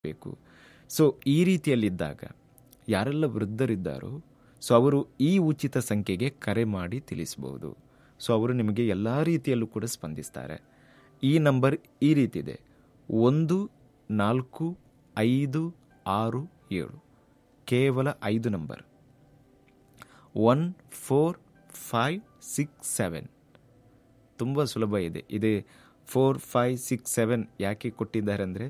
ಬೇಕು ಸೊ ಈ ರೀತಿಯಲ್ಲಿದ್ದಾಗ ಯಾರೆಲ್ಲ ವೃದ್ಧರಿದ್ದಾರೋ ಸೊ ಅವರು ಈ ಉಚಿತ ಸಂಖ್ಯೆಗೆ ಕರೆ ಮಾಡಿ ತಿಳಿಸಬಹುದು ಸೊ ಅವರು ನಿಮಗೆ ಎಲ್ಲ ರೀತಿಯಲ್ಲೂ ಕೂಡ ಸ್ಪಂದಿಸ್ತಾರೆ ಈ ನಂಬರ್ ಈ ರೀತಿ ಇದೆ ಒಂದು ನಾಲ್ಕು ಐದು ಆರು ಏಳು ಕೇವಲ ಐದು number one four five six seven ತುಂಬ ಸುಲಭ ಇದೆ ಇದೆ ಫೋರ್ ಫೈವ್ ಸಿಕ್ಸ್ ಸೆವೆನ್ ಯಾಕೆ ಕೊಟ್ಟಿದ್ದಾರೆ ಅಂದರೆ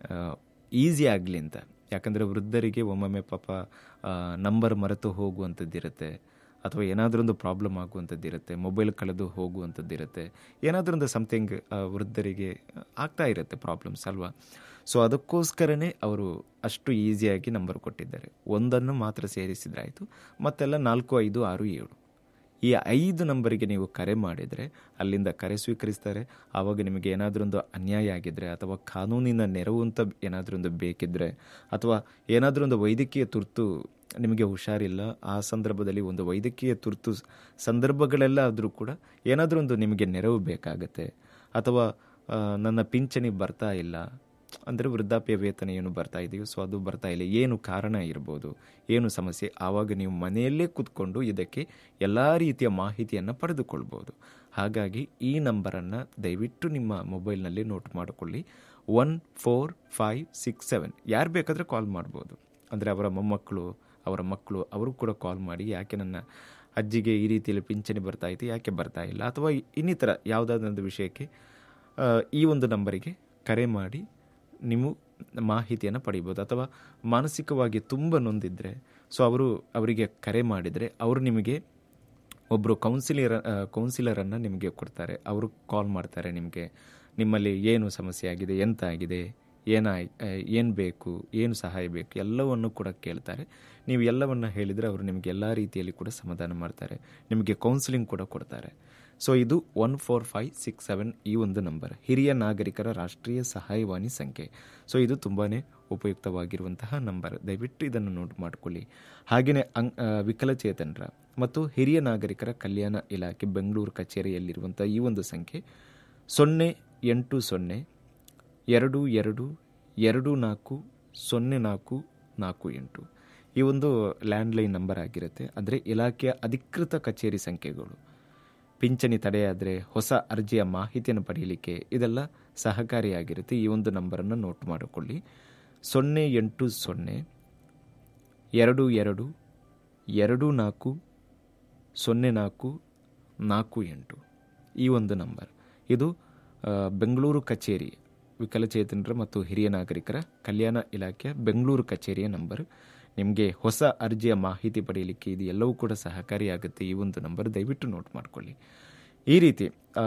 ಈಸಿ ಆಗಲಿ ಅಂತ ಯಾಕಂದರೆ ವೃದ್ಧರಿಗೆ ಒಮ್ಮೊಮ್ಮೆ ಪಾಪ ನಂಬರ್ ಮರೆತು ಹೋಗುವಂಥದ್ದಿರುತ್ತೆ ಅಥವಾ ಏನಾದರೂ ಒಂದು ಪ್ರಾಬ್ಲಮ್ ಆಗುವಂಥದ್ದಿರುತ್ತೆ ಮೊಬೈಲ್ ಕಳೆದು ಹೋಗುವಂಥದ್ದಿರುತ್ತೆ ಏನಾದರೂ ಒಂದು ಸಮಥಿಂಗ್ ವೃದ್ಧರಿಗೆ ಆಗ್ತಾ ಇರುತ್ತೆ ಪ್ರಾಬ್ಲಮ್ಸ್ ಅಲ್ವಾ ಸೊ ಅದಕ್ಕೋಸ್ಕರನೇ ಅವರು ಅಷ್ಟು ಈಸಿಯಾಗಿ ನಂಬರ್ ಕೊಟ್ಟಿದ್ದಾರೆ ಒಂದನ್ನು ಮಾತ್ರ ಸೇರಿಸಿದ್ರಾಯಿತು ಮತ್ತೆಲ್ಲ ನಾಲ್ಕು ಐದು ಆರು ಏಳು ಈ ಐದು ನಂಬರಿಗೆ ನೀವು ಕರೆ ಮಾಡಿದರೆ ಅಲ್ಲಿಂದ ಕರೆ ಸ್ವೀಕರಿಸ್ತಾರೆ ಆವಾಗ ನಿಮಗೆ ಏನಾದರೂ ಒಂದು ಅನ್ಯಾಯ ಆಗಿದ್ದರೆ ಅಥವಾ ಕಾನೂನಿನ ನೆರವು ಅಂತ ಏನಾದರೂ ಒಂದು ಬೇಕಿದ್ದರೆ ಅಥವಾ ಏನಾದರೂ ಒಂದು ವೈದ್ಯಕೀಯ ತುರ್ತು ನಿಮಗೆ ಹುಷಾರಿಲ್ಲ ಆ ಸಂದರ್ಭದಲ್ಲಿ ಒಂದು ವೈದ್ಯಕೀಯ ತುರ್ತು ಸಂದರ್ಭಗಳೆಲ್ಲ ಆದರೂ ಕೂಡ ಏನಾದರೂ ಒಂದು ನಿಮಗೆ ನೆರವು ಬೇಕಾಗತ್ತೆ ಅಥವಾ ನನ್ನ ಪಿಂಚಣಿ ಬರ್ತಾ ಇಲ್ಲ ಅಂದರೆ ವೃದ್ಧಾಪ್ಯ ವೇತನ ಏನು ಬರ್ತಾ ಇದೆಯೋ ಸೊ ಅದು ಬರ್ತಾ ಇಲ್ಲ ಏನು ಕಾರಣ ಇರ್ಬೋದು ಏನು ಸಮಸ್ಯೆ ಆವಾಗ ನೀವು ಮನೆಯಲ್ಲೇ ಕೂತ್ಕೊಂಡು ಇದಕ್ಕೆ ಎಲ್ಲ ರೀತಿಯ ಮಾಹಿತಿಯನ್ನು ಪಡೆದುಕೊಳ್ಬೋದು ಹಾಗಾಗಿ ಈ ನಂಬರನ್ನು ದಯವಿಟ್ಟು ನಿಮ್ಮ ಮೊಬೈಲ್ನಲ್ಲಿ ನೋಟ್ ಮಾಡಿಕೊಳ್ಳಿ one four five six seven ಯಾರು ಬೇಕಾದರೆ ಕಾಲ್ ಮಾಡ್ಬೋದು ಅಂದರೆ ಅವರ ಮೊಮ್ಮಕ್ಕಳು ಅವರ ಮಕ್ಕಳು ಅವರು ಕೂಡ ಕಾಲ್ ಮಾಡಿ ಯಾಕೆ ನನ್ನ ಅಜ್ಜಿಗೆ ಈ ರೀತಿಯಲ್ಲಿ ಪಿಂಚಣಿ ಬರ್ತಾ ಇದೆ ಯಾಕೆ ಬರ್ತಾ ಇಲ್ಲ ಅಥವಾ ಇನ್ನಿತರ ಯಾವುದಾದ್ರೊಂದು ವಿಷಯಕ್ಕೆ ಈ ಒಂದು ನಂಬರಿಗೆ ಕರೆ ಮಾಡಿ ನೀವು ಮಾಹಿತಿಯನ್ನು ಪಡಿಬೋದು ಅಥವಾ ಮಾನಸಿಕವಾಗಿ ತುಂಬ ನೊಂದಿದ್ದರೆ ಸೊ ಅವರು ಅವರಿಗೆ ಕರೆ ಮಾಡಿದರೆ ಅವರು ನಿಮಗೆ ಒಬ್ಬರು ಕೌನ್ಸಿಲರ್ ಕೌನ್ಸಿಲರನ್ನು ನಿಮಗೆ ಕೊಡ್ತಾರೆ ಅವರು ಕಾಲ್ ಮಾಡ್ತಾರೆ ನಿಮಗೆ ನಿಮ್ಮಲ್ಲಿ ಏನು ಸಮಸ್ಯೆ ಆಗಿದೆ ಎಂತ ಆಗಿದೆ ಏನಾಯ್ ಏನು ಬೇಕು ಏನು ಸಹಾಯ ಬೇಕು ಎಲ್ಲವನ್ನು ಕೂಡ ಕೇಳ್ತಾರೆ ನೀವು ಎಲ್ಲವನ್ನು ಹೇಳಿದರೆ ಅವರು ನಿಮಗೆ ಎಲ್ಲ ರೀತಿಯಲ್ಲಿ ಕೂಡ ಸಮಾಧಾನ ಮಾಡ್ತಾರೆ ನಿಮಗೆ ಕೌನ್ಸಿಲಿಂಗ್ ಕೂಡ ಕೊಡ್ತಾರೆ ಸೊ ಇದು one four five six seven ಈ ಒಂದು ನಂಬರ್ ಹಿರಿಯ ನಾಗರಿಕರ ರಾಷ್ಟ್ರೀಯ ಸಹಾಯವಾಣಿ ಸಂಖ್ಯೆ ಸೊ ಇದು ತುಂಬಾ ಉಪಯುಕ್ತವಾಗಿರುವಂತಹ ನಂಬರ್ ದಯವಿಟ್ಟು ಇದನ್ನು ನೋಟ್ ಮಾಡಿಕೊಳ್ಳಿ ಹಾಗೆಯೇ ಅಂ ವಿಕಲಚೇತನರ ಮತ್ತು ಹಿರಿಯ ನಾಗರಿಕರ ಕಲ್ಯಾಣ ಇಲಾಖೆ ಬೆಂಗಳೂರು ಕಚೇರಿಯಲ್ಲಿರುವಂಥ ಈ ಒಂದು ಸಂಖ್ಯೆ ಸೊನ್ನೆ ಎಂಟು ಸೊನ್ನೆ ಎರಡು ಎರಡು ಎರಡು ನಾಲ್ಕು ಸೊನ್ನೆ ನಾಲ್ಕು ನಾಲ್ಕು ಎಂಟು ಈ ಒಂದು ಲ್ಯಾಂಡ್ಲೈನ್ ನಂಬರ್ ಆಗಿರುತ್ತೆ ಅಂದರೆ ಇಲಾಖೆಯ ಅಧಿಕೃತ ಕಚೇರಿ ಸಂಖ್ಯೆಗಳು ಪಿಂಚಣಿ ತಡೆಯಾದರೆ ಹೊಸ ಅರ್ಜಿಯ ಮಾಹಿತಿಯನ್ನು ಪಡೆಯಲಿಕ್ಕೆ ಇದೆಲ್ಲ ಸಹಕಾರಿಯಾಗಿರುತ್ತೆ ಈ ಒಂದು ನಂಬರನ್ನು ನೋಟ್ ಮಾಡಿಕೊಳ್ಳಿ ಸೊನ್ನೆ ಎಂಟು ಸೊನ್ನೆ ಎರಡು ಎರಡು ಎರಡು ನಾಲ್ಕು ಸೊನ್ನೆ ನಾಲ್ಕು ನಾಲ್ಕು ಎಂಟು ಈ ಒಂದು ನಂಬರ್ ಇದು ಬೆಂಗಳೂರು ಕಚೇರಿ ವಿಕಲಚೇತನರ ಮತ್ತು ಹಿರಿಯ ನಾಗರಿಕರ ಕಲ್ಯಾಣ ಇಲಾಖೆಯ ಬೆಂಗಳೂರು ಕಚೇರಿಯ ನಂಬರ್ ನಿಮಗೆ ಹೊಸ ಅರ್ಜಿಯ ಮಾಹಿತಿ ಪಡೆಯಲಿಕ್ಕೆ ಇದು ಎಲ್ಲವೂ ಕೂಡ ಸಹಕಾರಿಯಾಗುತ್ತೆ ಈ ಒಂದು ನಂಬರ್ ದಯವಿಟ್ಟು ನೋಟ್ ಮಾಡಿಕೊಳ್ಳಿ ಈ ರೀತಿ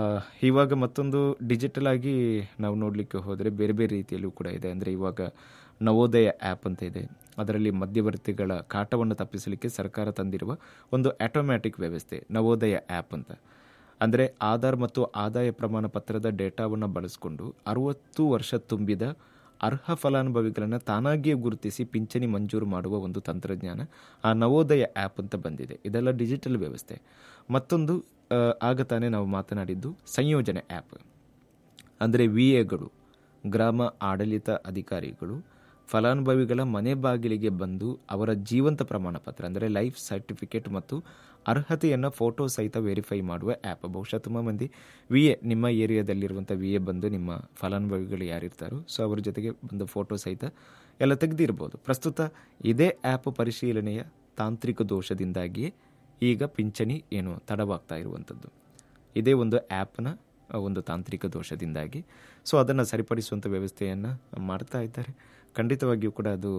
ಇವಾಗ ಮತ್ತೊಂದು ಡಿಜಿಟಲ್ ಆಗಿ ನಾವು ನೋಡಲಿಕ್ಕೆ ಹೋದರೆ ಬೇರೆ ಬೇರೆ ರೀತಿಯಲ್ಲೂ ಕೂಡ ಇದೆ ಅಂದರೆ ಇವಾಗ ನವೋದಯ ಆ್ಯಪ್ ಅಂತ ಇದೆ ಅದರಲ್ಲಿ ಮಧ್ಯವರ್ತಿಗಳ ಕಾಟವನ್ನು ತಪ್ಪಿಸಲಿಕ್ಕೆ ಸರ್ಕಾರ ತಂದಿರುವ ಒಂದು ಆಟೋಮ್ಯಾಟಿಕ್ ವ್ಯವಸ್ಥೆ ನವೋದಯ ಆ್ಯಪ್ ಅಂತ ಅಂದರೆ ಆಧಾರ್ ಮತ್ತು ಆದಾಯ ಪ್ರಮಾಣ ಪತ್ರದ ಡೇಟಾವನ್ನು ಬಳಸಿಕೊಂಡು ಅರುವತ್ತು ವರ್ಷ ತುಂಬಿದ ಅರ್ಹ ಫಲಾನುಭವಿಗಳನ್ನು ತಾನಾಗಿಯೇ ಗುರುತಿಸಿ ಪಿಂಚಣಿ ಮಂಜೂರು ಮಾಡುವ ಒಂದು ತಂತ್ರಜ್ಞಾನ ಆ ನವೋದಯ ಆ್ಯಪ್ ಅಂತ ಬಂದಿದೆ ಇದೆಲ್ಲ ಡಿಜಿಟಲ್ ವ್ಯವಸ್ಥೆ ಮತ್ತೊಂದು ಆಗ ತಾನೇ ನಾವು ಮಾತನಾಡಿದ್ದು ಸಂಯೋಜನೆ ಆ್ಯಪ್ ಅಂದರೆ ವಿ ಎಗಳು ಗ್ರಾಮ ಆಡಳಿತ ಅಧಿಕಾರಿಗಳು ಫಲಾನುಭವಿಗಳ ಮನೆ ಬಾಗಿಲಿಗೆ ಬಂದು ಅವರ ಜೀವಂತ ಪ್ರಮಾಣ ಪತ್ರ ಅಂದರೆ ಲೈಫ್ ಸರ್ಟಿಫಿಕೇಟ್ ಮತ್ತು ಅರ್ಹತೆಯನ್ನು ಫೋಟೋ ಸಹಿತ ವೆರಿಫೈ ಮಾಡುವ ಆ್ಯಪ್ ಬಹುಶಃ ತುಂಬ ಮಂದಿ ವಿ ಎ ನಿಮ್ಮ ಏರಿಯಾದಲ್ಲಿರುವಂಥ ವಿ ಎ ಬಂದು ನಿಮ್ಮ ಫಲಾನುಭವಿಗಳು ಯಾರಿರ್ತಾರೋ ಸೊ ಅವ್ರ ಜೊತೆಗೆ ಬಂದು ಫೋಟೋ ಸಹಿತ ಎಲ್ಲ ತೆಗೆದಿರ್ಬೋದು ಪ್ರಸ್ತುತ ಇದೇ ಆ್ಯಪ್ ಪರಿಶೀಲನೆಯ ತಾಂತ್ರಿಕ ದೋಷದಿಂದಾಗಿಯೇ ಈಗ ಪಿಂಚಣಿ ಏನು ತಡವಾಗ್ತಾ ಇರುವಂಥದ್ದು ಇದೇ ಒಂದು ಆ್ಯಪ್ನ ಒಂದು ತಾಂತ್ರಿಕ ದೋಷದಿಂದಾಗಿ ಸೊ ಅದನ್ನು ಸರಿಪಡಿಸುವಂಥ ವ್ಯವಸ್ಥೆಯನ್ನು ಮಾಡ್ತಾ ಇದ್ದಾರೆ ಖಂಡಿತವಾಗಿಯೂ ಕೂಡ ಅದು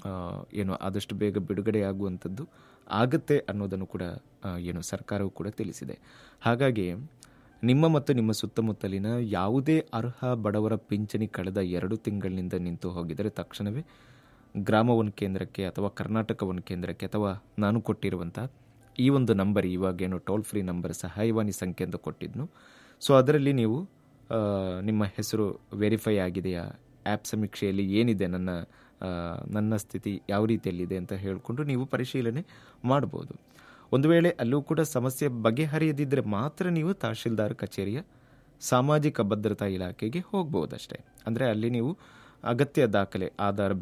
ಏನು ಆದಷ್ಟು ಬೇಗ ಬಿಡುಗಡೆ ಆಗುವಂಥದ್ದು ಆಗುತ್ತೆ ಅನ್ನೋದನ್ನು ಕೂಡ ಏನು ಸರ್ಕಾರವು ಕೂಡ ತಿಳಿಸಿದೆ ಹಾಗಾಗಿ ನಿಮ್ಮ ಮತ್ತು ನಿಮ್ಮ ಸುತ್ತಮುತ್ತಲಿನ ಯಾವುದೇ ಅರ್ಹ ಬಡವರ ಪಿಂಚಣಿ ಕಳೆದ ಎರಡು ತಿಂಗಳಿನಿಂದ ನಿಂತು ಹೋಗಿದರೆ ತಕ್ಷಣವೇ ಗ್ರಾಮ ಒನ್ ಕೇಂದ್ರಕ್ಕೆ ಅಥವಾ ಕರ್ನಾಟಕ ಒನ್ ಕೇಂದ್ರಕ್ಕೆ ಅಥವಾ ನಾನು ಕೊಟ್ಟಿರುವಂಥ ಈ ಒಂದು ನಂಬರ್ ಇವಾಗೇನು ಟೋಲ್ ಫ್ರೀ ನಂಬರ್ ಸಹಾಯವಾಣಿ ಸಂಖ್ಯೆ ಅಂತ ಕೊಟ್ಟಿದ್ನು ಸೊ ಅದರಲ್ಲಿ ನೀವು ನಿಮ್ಮ ಹೆಸರು ವೆರಿಫೈ ಆಗಿದೆಯಾ ಆ್ಯಪ್ ಸಮೀಕ್ಷೆಯಲ್ಲಿ ಏನಿದೆ ನನ್ನ ನನ್ನ ಸ್ಥಿತಿ ಯಾವ ರೀತಿಯಲ್ಲಿದೆ ಅಂತ ಹೇಳಿಕೊಂಡು ನೀವು ಪರಿಶೀಲನೆ ಮಾಡ್ಬೋದು ಒಂದು ವೇಳೆ ಅಲ್ಲೂ ಕೂಡ ಸಮಸ್ಯೆ ಬಗೆಹರಿಯದಿದ್ದರೆ ಮಾತ್ರ ನೀವು ತಹಶೀಲ್ದಾರ್ ಕಚೇರಿಯ ಸಾಮಾಜಿಕ ಭದ್ರತಾ ಇಲಾಖೆಗೆ ಹೋಗ್ಬೋದಷ್ಟೇ ಅಂದರೆ ಅಲ್ಲಿ ನೀವು ಅಗತ್ಯ ದಾಖಲೆ ಆಧಾರ್